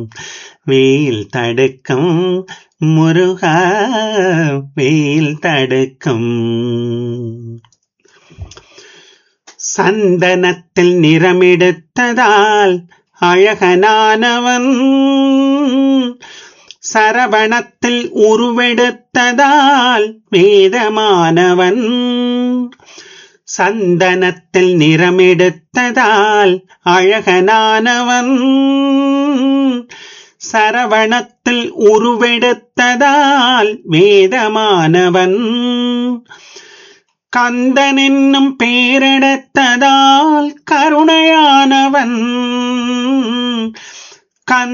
வெயில் தடுக்கும் முருகா வெயில் தடுக்கும் சந்தனத்தில் நிறமெடுத்ததால் அழகனானவன் சரவணத்தில் உருவெடுத்ததால் வேதமானவன் சந்தனத்தில் நிறமெடுத்ததால் அழகனானவன் சரவணத்தில் உருவெடுத்ததால் வேதமானவன் கந்தன் என்னும் பேரெடுத்ததால் கருணையானவன் கந்த